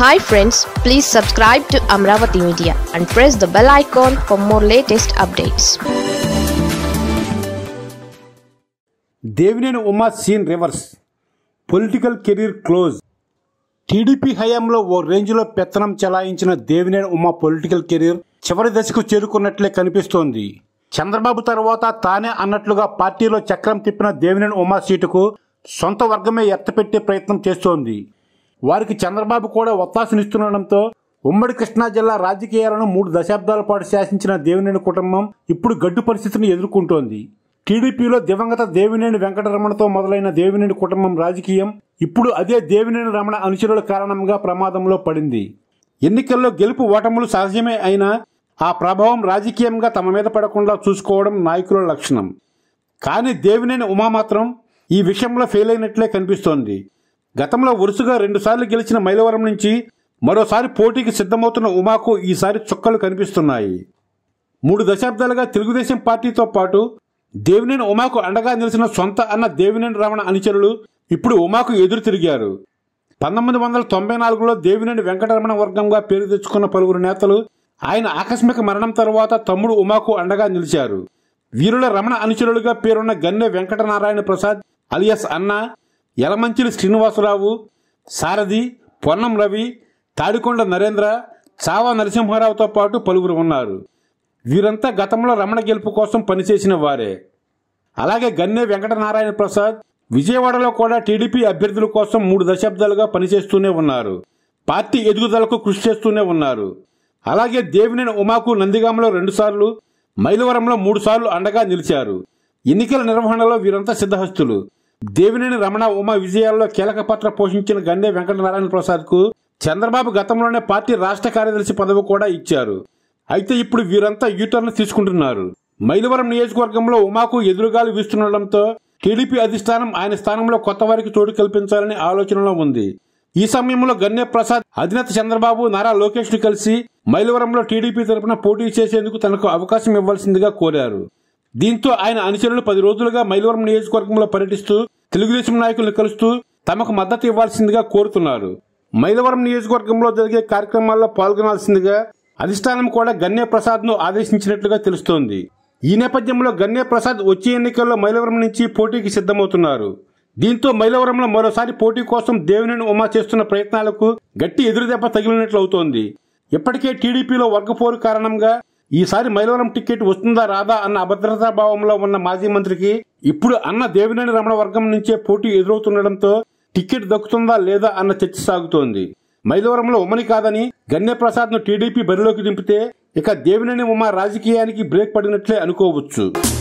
hi friends please subscribe to Amaravati media and press the bell icon for more latest updates Devineni Uma scene reverse political career close TDP హయాంలో ఓ రేంజ్లో పెత్తనం చెలాయించిన Devineni Uma political career చివరి దశకు చేరుకున్నట్లే కనిపిస్తోంది చంద్రబాబు తర్వాత తానే అన్నట్లుగా పార్టీలో చక్రం తిప్పిన దేవినేని ఉమా సీటుకు సొంత వర్గమే ఎత్తపెట్టే ప్రయత్నం చేస్తోంది వారికి చంద్రబాబు కూడా ఒత్తాసనిస్తుండటంతో ఉమ్మడి కృష్ణా జిల్లా రాజకీయాలను మూడు దశాబ్దాల పాటు శాసించిన దేవినేని కుటుంబం ఇప్పుడు గడ్డు పరిస్థితిని ఎదుర్కొంటోంది టీడీపీలో దివంగత దేవినేని వెంకటరమణతో మొదలైన దేవినేని కుటుంబం రాజకీయం ఇప్పుడు అదే దేవినేని రమణ అనుచరుల కారణంగా ప్రమాదంలో పడింది ఎన్నికల్లో గెలుపు ఓటములు సహజమే అయినా ఆ ప్రభావం రాజకీయంగా తమ మీద పడకుండా చూసుకోవడం నాయకుల లక్షణం కానీ దేవినేని ఉమా మాత్రం ఈ విషయంలో ఫెయిల్ అయినట్లే కనిపిస్తోంది గతంలో వరుసగా రెండుసార్లు గెలిచిన మైలవరం నుంచి మరోసారి పోటీకి సిద్ధమవుతున్న ఉమాకు ఈసారి చుక్కలు కనిపిస్తున్నాయి మూడు దశాబ్దాలుగా తెలుగుదేశం పార్టీతో పాటు దేవినేని ఉమాకు అండగా నిలిచిన సొంత అన్న దేవినేని రమణ అనుచరులు ఇప్పుడు ఉమాకు ఎదురు తిరిగారు పంతొమ్మిది వందల తొంభై నాలుగులో దేవినేని వెంకటరమణ వర్గంగా పేరు తెచ్చుకున్న పలువురు నేతలు ఆయన ఆకస్మిక మరణం తర్వాత తమ్ముడు ఉమాకు అండగా నిలిచారు వీరుల రమణ అనుచరులుగా పేరున్న గన్నె వెంకటనారాయణ ప్రసాద్ అలియాస్ అన్న యలమంచిలి శ్రీనివాసరావు సారథి పొన్నం రవి తాడికొండ నరేంద్ర చావా నరసింహారావుతో పాటు పలువురు ఉన్నారు వీరంతా గతంలో రమణ గెలుపు కోసం పనిచేసిన వారే అలాగే గన్నె వెంకటనారాయణ ప్రసాద్ విజయవాడలో కూడా టీడీపీ అభ్యర్థుల కోసం మూడు దశాబ్దాలుగా పనిచేస్తూనే ఉన్నారు పార్టీ ఎదుగుదలకు కృషి చేస్తూనే ఉన్నారు అలాగే దేవినేని ఉమాకు నందిగామలో రెండుసార్లు మైలవరంలో మూడు సార్లు అండగా నిలిచారు ఎన్నికల నిర్వహణలో వీరంతా సిద్ధహస్తులు దేవినేని రమణ ఉమా విజయాల్లో కీలక పాత్ర పోషించిన గన్నె వెంకటనారాయణ ప్రసాద్ కు చంద్రబాబు గతంలోనే పార్టీ రాష్ట్ర కార్యదర్శి పదవి కూడా ఇచ్చారు అయితే ఇప్పుడు వీరంతా యూటర్న్ తీసుకుంటున్నారు మైలవరం నియోజకవర్గంలో ఉమాకు ఎదురుగాలు వీస్తుండటంతో టీడీపీ అధిష్టానం ఆయన స్థానంలో కొత్త వారికి చోటు కల్పించాలని ఆలోచనలో ఉంది ఈ సమయంలో గన్నె ప్రసాద్ అధినేత చంద్రబాబు నారా లోకేష్ ను కలిసి మైలవరంలో టీడీపీ తరపున పోటీ చేసేందుకు తనకు అవకాశం ఇవ్వాల్సిందిగా కోరారు దీంతో ఆయన అనుచరులు పది రోజులుగా మైలవరం నియోజకవర్గంలో పర్యటిస్తూ తెలుగుదేశం నాయకులను కలుస్తూ తమకు మద్దతు ఇవ్వాల్సిందిగా కోరుతున్నారు మైలవరం నియోజకవర్గంలో జరిగే కార్యక్రమాల్లో పాల్గొనాల్సిందిగా అధిష్టానం కూడా గన్నే ప్రసాద్ ను ఆదేశించినట్లుగా తెలుస్తోంది ఈ నేపథ్యంలో గన్నే ప్రసాద్ వచ్చే ఎన్నికల్లో మైలవరం నుంచి పోటీకి సిద్ధమవుతున్నారు దీంతో మైలవరంలో మరోసారి పోటీ కోసం దేవినేని ఉమా చేస్తున్న ప్రయత్నాలకు గట్టి ఎదురుదెబ్బ తగిలినట్లు అవుతోంది ఇప్పటికే టీడీపీలో వర్గపోరు కారణంగా ఈసారి మైలవరం టికెట్ వస్తుందా రాదా అన్న అభద్రతా భావంలో ఉన్న మాజీ మంత్రికి ఇప్పుడు అన్న దేవినేని రమణ వర్గం నుంచే పోటీ ఎదురవుతుండటంతో టికెట్ దక్కుతుందా లేదా అన్న చర్చ సాగుతోంది మైలవరంలో ఉమ్మని కాదని గన్నె ప్రసాద్ ను టీడీపీ బరిలోకి దింపితే ఇక దేవినేని ఉమ రాజకీయానికి బ్రేక్ పడినట్లే అనుకోవచ్చు